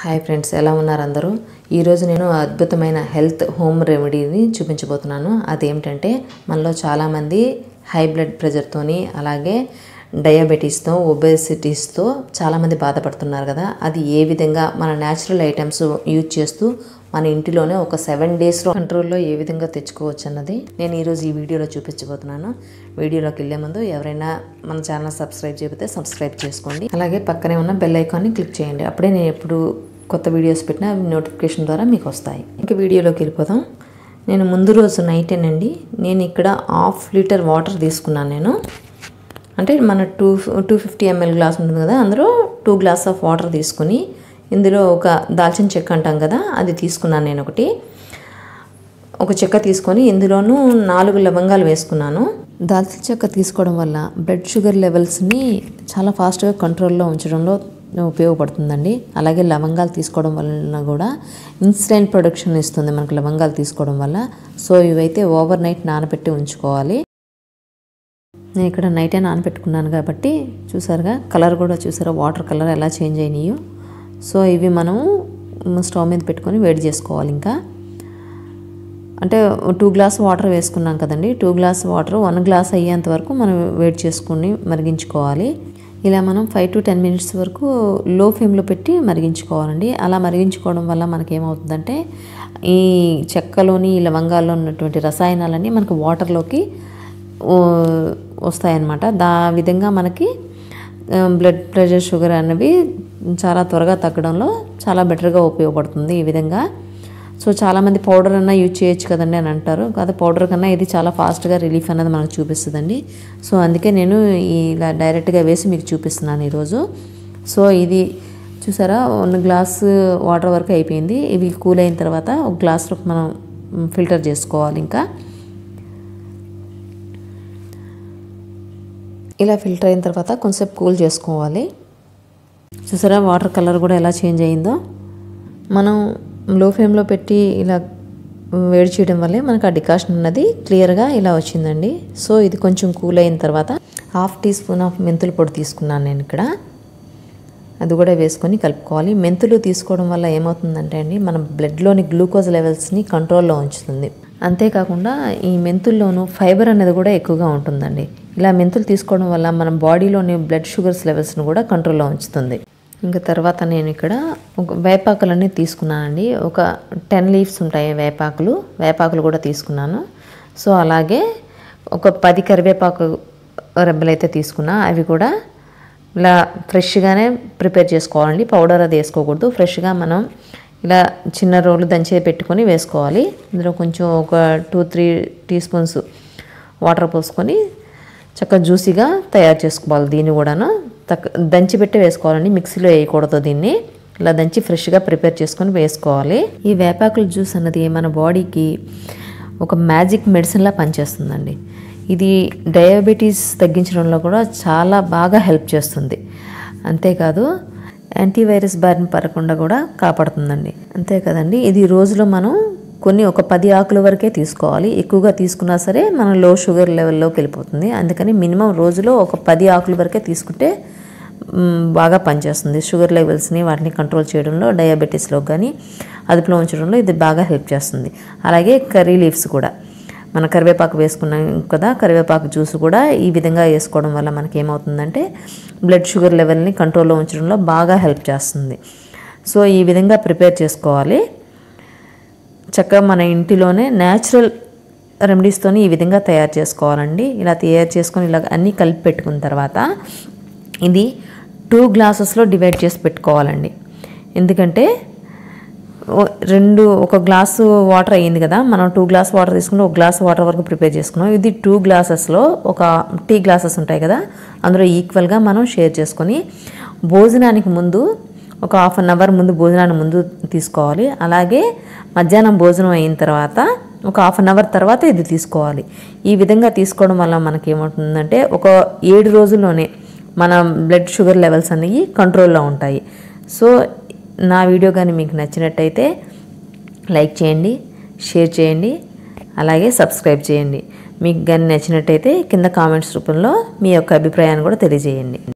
hi friends ఎలా ఉన్నారు అందరూ ఈరోజు నేను అద్భుతమైన హెల్త్ హోమ్ రెమెడీని చూపించబోతున్నాను అదేమిటంటే మనలో చాలామంది హై బ్లడ్ ప్రెషర్తోని అలాగే డయాబెటీస్తో ఒబేసిటీస్తో చాలామంది బాధపడుతున్నారు కదా అది ఏ విధంగా మన న్యాచురల్ ఐటమ్స్ యూజ్ చేస్తూ మన ఇంటిలోనే ఒక సెవెన్ డేస్లో కంట్రోల్లో ఏ విధంగా తెచ్చుకోవచ్చు అన్నది నేను ఈరోజు ఈ వీడియోలో చూపించబోతున్నాను వీడియోలోకి వెళ్ళే ముందు ఎవరైనా మన ఛానల్ సబ్స్క్రైబ్ చేయకపోతే సబ్స్క్రైబ్ చేసుకోండి అలాగే పక్కనే ఉన్న బెల్ ఐకాన్ని క్లిక్ చేయండి అప్పుడే నేను ఎప్పుడు కొత్త వీడియోస్ పెట్టినా అవి నోటిఫికేషన్ ద్వారా మీకు వస్తాయి ఇంకా వీడియోలోకి వెళ్ళిపోదాం నేను ముందు రోజు నైటేనండి నేను ఇక్కడ హాఫ్ లీటర్ వాటర్ తీసుకున్నాను నేను అంటే మన two two fifty ML glass ఉంటుంది కదా అందులో టూ గ్లాస్ ఆఫ్ వాటర్ తీసుకుని ఇందులో ఒక దాల్చిన చెక్క అంటాం కదా అది తీసుకున్నాను నేను ఒకటి ఒక చెక్క తీసుకొని ఇందులోనూ నాలుగు లవంగాలు వేసుకున్నాను దాల్చిన చెక్క తీసుకోవడం వల్ల బ్లడ్ షుగర్ లెవెల్స్ని చాలా ఫాస్ట్గా కంట్రోల్లో ఉంచడంలో ఉపయోగపడుతుందండి అలాగే లవంగాలు తీసుకోవడం వలన కూడా ఇన్సులిన్ ప్రొడక్షన్ ఇస్తుంది మనకు లవంగాలు తీసుకోవడం వల్ల సో ఇవైతే ఓవర్ నైట్ నానబెట్టి ఉంచుకోవాలి నేను ఇక్కడ నైటే నానబెట్టుకున్నాను కాబట్టి చూసారుగా కలర్ కూడా చూసారా వాటర్ కలర్ ఎలా చేంజ్ అయినాయో సో ఇవి మనము స్టవ్ మీద పెట్టుకొని వేడి చేసుకోవాలి ఇంకా అంటే టూ గ్లాస్ వాటర్ వేసుకున్నాం కదండి two glass water one glass అయ్యేంత వరకు మనం వేడి చేసుకుని మరిగించుకోవాలి ఇలా మనం ఫైవ్ టు టెన్ మినిట్స్ వరకు లో ఫ్లేమ్లో పెట్టి మరిగించుకోవాలండి అలా మరిగించుకోవడం వల్ల మనకి ఏమవుతుందంటే ఈ చెక్కలోని ఈ లవంగాల్లో ఉన్నటువంటి రసాయనాలన్నీ మనకు వాటర్లోకి వస్తాయన్నమాట దా విధంగా మనకి బ్లడ్ ప్రెషర్ షుగర్ అనేవి చాలా త్వరగా తగ్గడంలో చాలా బెటర్గా ఉపయోగపడుతుంది ఈ విధంగా సో చాలామంది పౌడర్ అన్నా యూజ్ చేయొచ్చు కదండి అని అంటారు కాదు పౌడర్ కన్నా ఇది చాలా ఫాస్ట్గా రిలీఫ్ అనేది మనకు చూపిస్తుందండి సో అందుకే నేను ఇలా డైరెక్ట్గా వేసి మీకు చూపిస్తున్నాను ఈరోజు సో ఇది చూసారా వన్ గ్లాస్ వాటర్ వరకు అయిపోయింది ఇవి కూల్ అయిన తర్వాత ఒక గ్లాస్లో మనం ఫిల్టర్ చేసుకోవాలి ఇంకా ఇలా ఫిల్టర్ అయిన తర్వాత కొంచెంసేపు కూల్ చేసుకోవాలి చూసారా వాటర్ కలర్ కూడా ఎలా చేంజ్ అయిందో మనం లో ఫ్లేమ్లో పెట్టి ఇలా వేడి చేయడం వల్లే మనకు ఆ డికాషన్ ఉన్నది క్లియర్గా ఇలా వచ్చిందండి సో ఇది కొంచెం కూల్ అయిన తర్వాత హాఫ్ టీ స్పూన్ ఆఫ్ మెంతుల పొడి తీసుకున్నాను నేను ఇక్కడ అది కూడా వేసుకొని కలుపుకోవాలి మెంతులు తీసుకోవడం వల్ల ఏమవుతుందంటే అండి మన బ్లడ్లోని గ్లూకోజ్ లెవెల్స్ని కంట్రోల్లో ఉంచుతుంది అంతేకాకుండా ఈ మెంతుల్లోనూ ఫైబర్ అనేది కూడా ఎక్కువగా ఉంటుందండి ఇలా మెంతులు తీసుకోవడం వల్ల మన బాడీలోని బ్లడ్ షుగర్స్ లెవెల్స్ని కూడా కంట్రోల్లో ఉంచుతుంది ఇంకా తర్వాత నేను ఇక్కడ ఒక వేపాకులన్నీ తీసుకున్నానండి ఒక టెన్ లీవ్స్ ఉంటాయి వేపాకులు వేపాకులు కూడా తీసుకున్నాను సో అలాగే ఒక పది కరివేపాకు రెబ్బలైతే తీసుకున్నా అవి కూడా ఇలా ఫ్రెష్గానే ప్రిపేర్ చేసుకోవాలండి పౌడర్ అది వేసుకోకూడదు ఫ్రెష్గా మనం ఇలా చిన్న రోలు దంచే పెట్టుకొని వేసుకోవాలి ఇందులో కొంచెం ఒక two three teaspoons water పోసుకొని చక్కగా జ్యూసీగా తయారు చేసుకోవాలి దీన్ని కూడాను తక్క దంచి పెట్టి వేసుకోవాలండి మిక్సీలో వేయకూడదు దీన్ని ఇలా దంచి ఫ్రెష్గా ప్రిపేర్ చేసుకొని వేసుకోవాలి ఈ వేపాకుల జ్యూస్ అన్నది మన బాడీకి ఒక మ్యాజిక్ మెడిసిన్లా పనిచేస్తుందండి ఇది డయాబెటీస్ తగ్గించడంలో కూడా చాలా బాగా హెల్ప్ చేస్తుంది అంతేకాదు యాంటీవైరస్ బారిన పడకుండా కూడా కాపాడుతుందండి అంతే కదండి ఇది రోజులో మనం కొన్ని ఒక పది ఆకుల వరకే తీసుకోవాలి ఎక్కువగా తీసుకున్నా సరే మన లో షుగర్ లెవెల్లోకి వెళ్ళిపోతుంది అందుకని మినిమం రోజులో ఒక పది ఆకుల వరకే తీసుకుంటే బాగా పనిచేస్తుంది షుగర్ లెవెల్స్ని వాటిని కంట్రోల్ చేయడంలో డయాబెటీస్లో కానీ అదుపులో ఉంచడంలో ఇది బాగా హెల్ప్ చేస్తుంది అలాగే కర్రీ లీవ్స్ కూడా మన కరివేపాకు వేసుకున్నాం కదా కరివేపాకు జ్యూస్ కూడా ఈ విధంగా వేసుకోవడం వల్ల మనకి ఏమవుతుందంటే బ్లడ్ షుగర్ లెవెల్ని కంట్రోల్లో ఉంచడంలో బాగా హెల్ప్ చేస్తుంది సో ఈ విధంగా ప్రిపేర్ చేసుకోవాలి చక్కగా మన ఇంటిలోనే న్యాచురల్ రెమెడీస్తోని ఈ విధంగా తయారు చేసుకోవాలండి ఇలా తయారు చేసుకొని ఇలా అన్నీ కలిపి పెట్టుకున్న తర్వాత ఇది టూ గ్లాసెస్లో డివైడ్ చేసి పెట్టుకోవాలండి ఎందుకంటే రెండు ఒక గ్లాసు వాటర్ అయ్యింది కదా మనం టూ గ్లాస్ వాటర్ తీసుకుంటే ఒక గ్లాస్ వాటర్ వరకు ప్రిపేర్ చేసుకున్నాం ఇది టూ గ్లాసెస్లో ఒక టీ గ్లాసెస్ ఉంటాయి కదా అందులో ఈక్వల్గా మనం షేర్ చేసుకొని భోజనానికి ముందు ఒక హాఫ్ అన్ అవర్ ముందు భోజనానికి ముందు తీసుకోవాలి అలాగే మధ్యాహ్నం భోజనం అయిన తర్వాత ఒక హాఫ్ అన్ అవర్ తర్వాత ఇది తీసుకోవాలి ఈ విధంగా తీసుకోవడం వల్ల మనకి ఏమవుతుందంటే ఒక ఏడు రోజుల్లోనే మన బ్లడ్ షుగర్ లెవెల్స్ అనేవి కంట్రోల్లో ఉంటాయి సో నా వీడియో కానీ మీకు నచ్చినట్టయితే లైక్ చేయండి షేర్ చేయండి అలాగే సబ్స్క్రైబ్ చేయండి మీకు కానీ నచ్చినట్టయితే కింద కామెంట్స్ రూపంలో మీ యొక్క అభిప్రాయాన్ని కూడా తెలియజేయండి